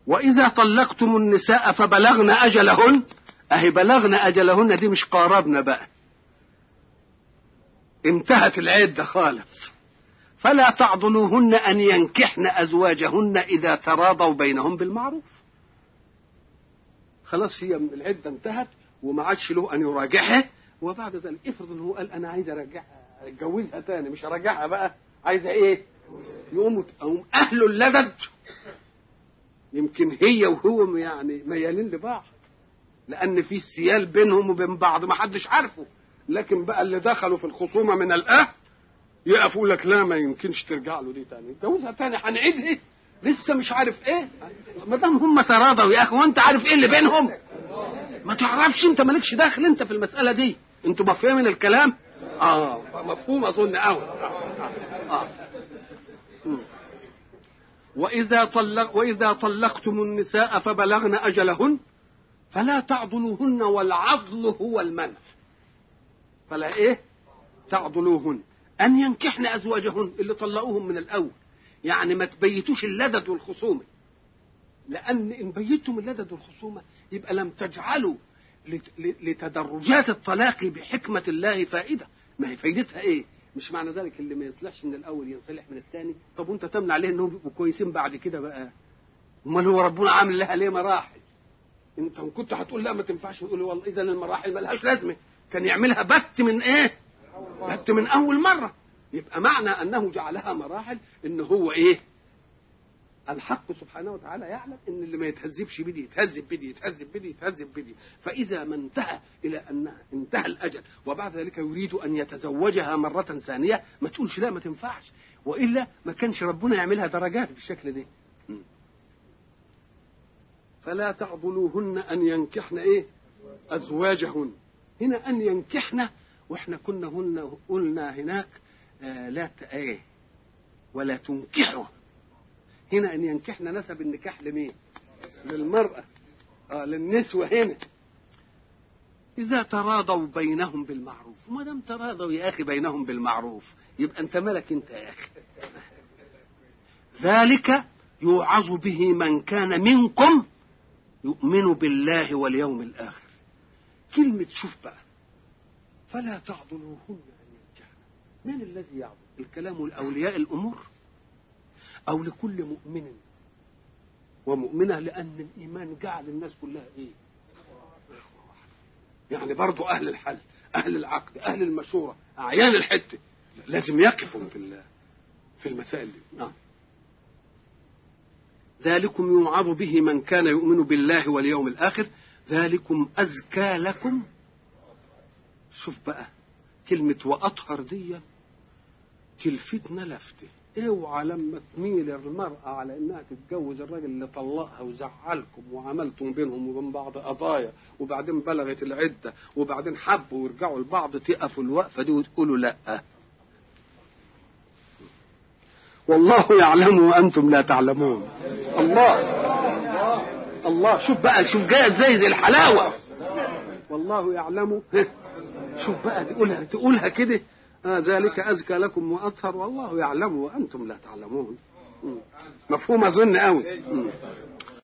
وإذا طلقتم النساء فبلغن أجلهن أهي بلغن أجلهن دي مش قاربنا بقى انتهت العدة خالص فلا تعضلوهن أن ينكحن أزواجهن إذا تراضوا بينهم بالمعروف خلاص هي العدة انتهت وما عادش له أن يراجعها وبعد ذلك افرض ان هو قال انا عايز ارجعها اتجوزها تاني مش هرجعها بقى عايزه ايه؟ يقوموا يقوم اهل اللدد يمكن هي وهو يعني ميالين لبعض لان في سيال بينهم وبين بعض ما حدش عارفه لكن بقى اللي دخلوا في الخصومه من الاهل يقفوا لك لا ما يمكنش ترجع له دي تاني اتجوزها تاني هنعيدها لسه مش عارف ايه ما دام هم تراضوا يا اخي وانت عارف ايه اللي بينهم ما تعرفش انت مالكش داخل انت في المساله دي انتوا مفهومين الكلام اه مفهوم اظن قوي آه. آه. واذا طلق واذا طلقتم النساء فبلغن اجلهن فلا تعضلوهن والعضل هو المنع فلا ايه تعضلوهن ان ينكحن ازواجهن اللي طلقوهم من الاول يعني ما تبيتوش اللدد والخصومه لان ان بيتم اللدد والخصومه يبقى لم تجعلوا لتدرجات الطلاق بحكمة الله فائدة ما هي فايدتها ايه مش معنى ذلك اللي ما يصلحش من الاول ينصلح من الثاني طب وانت تمنع عليه انهم يبقوا كويسين بعد كده بقى امال هو ربنا عامل لها ليه مراحل انت كنت هتقول لا ما تنفعش تقول والله اذا المراحل ما لهاش لازمه كان يعملها بت من ايه بت من اول مره يبقى معنى انه جعلها مراحل ان هو ايه الحق سبحانه وتعالى يعلم ان اللي ما يتهذبش بدي يتهذب بدي يتهذب بدي يتهذب بدي فاذا ما انتهى الى ان انتهى الاجل وبعد ذلك يريد ان يتزوجها مره ثانيه ما تقولش لا ما تنفعش والا ما كانش ربنا يعملها درجات بالشكل ده فلا تعضلوهن ان ينكحن ايه ازواجهن هنا ان ينكحن واحنا كنا هن قلنا هناك آه لا ايه ولا تنكحوا هنا ان ينكحن نسب النكاح لمين للمرأة آه للنسوة هنا إذا تراضوا بينهم بالمعروف وما دام تراضوا يا أخي بينهم بالمعروف يبقى أنت مالك أنت يا أخي ذلك يوعظ به من كان منكم يؤمن بالله واليوم الآخر كلمة شوف بقى فلا تعضلوهن أن ينكحن من الذي يعضل الكلام الأولياء الأمور أو لكل مؤمن ومؤمنة لأن الإيمان جعل الناس كلها إيه؟ يعني برضو أهل الحل أهل العقد أهل المشورة أعيان الحتة لازم يقفوا في في المسائل دي نعم ذلكم يوعظ به من كان يؤمن بالله واليوم الآخر ذلكم أزكى لكم شوف بقى كلمة وأطهر دي تلفتنا لفته اوعى لما تميل المرأة على انها تتجوز الراجل اللي طلقها وزعلكم وعملتم بينهم وبين بعض قضايا وبعدين بلغت العدة وبعدين حبوا ويرجعوا لبعض تقفوا الوقفة دي وتقولوا لا والله يعلم وانتم لا تعلمون الله الله شوف بقى شوف جايه ازاي زي الحلاوه والله يعلم شوف بقى تقولها تقولها كده آه ذلك أزكى لكم وأطهر والله يعلم وأنتم لا تعلمون مفهوم أظن قوي